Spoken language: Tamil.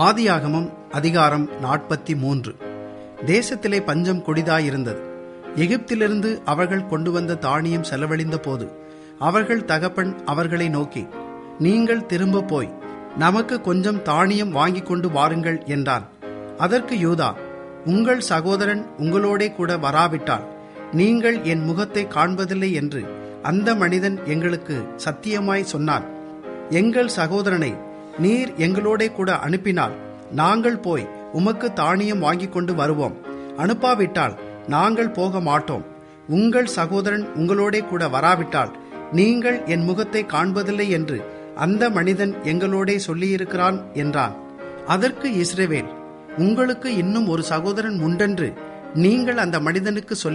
ஆதியாகமம் அதிகாரம் நாற்பத்தி மூன்று தேசத்திலே பஞ்சம் கொடிதாயிருந்தது எகிப்திலிருந்து அவர்கள் கொண்டு வந்த தானியம் செலவழிந்த போது அவர்கள் தகப்பன் அவர்களை நோக்கி நீங்கள் திரும்ப போய் நமக்கு கொஞ்சம் தானியம் வாங்கிக் கொண்டு வாருங்கள் என்றான் அதற்கு யூதா உங்கள் சகோதரன் உங்களோடே கூட வராவிட்டால் நீங்கள் என் முகத்தை காண்பதில்லை என்று அந்த மனிதன் எங்களுக்கு சத்தியமாய் சொன்னான் எங்கள் சகோதரனை நீர் எங்களோடே கூட அனுப்பினால் நாங்கள் போய் உமக்கு தானியம் வாங்கிக் கொண்டு வருவோம் அனுப்பாவிட்டால் நாங்கள் போக மாட்டோம் உங்கள் சகோதரன் உங்களோடே கூட வராவிட்டால் நீங்கள் என் முகத்தை காண்பதில்லை என்று அந்த மனிதன் எங்களோடே சொல்லியிருக்கிறான் என்றான் அதற்கு இஸ்ரவேல் உங்களுக்கு இன்னும் ஒரு சகோதரன் உண்டென்று நீங்கள் அந்த மனிதனுக்கு சொல்லி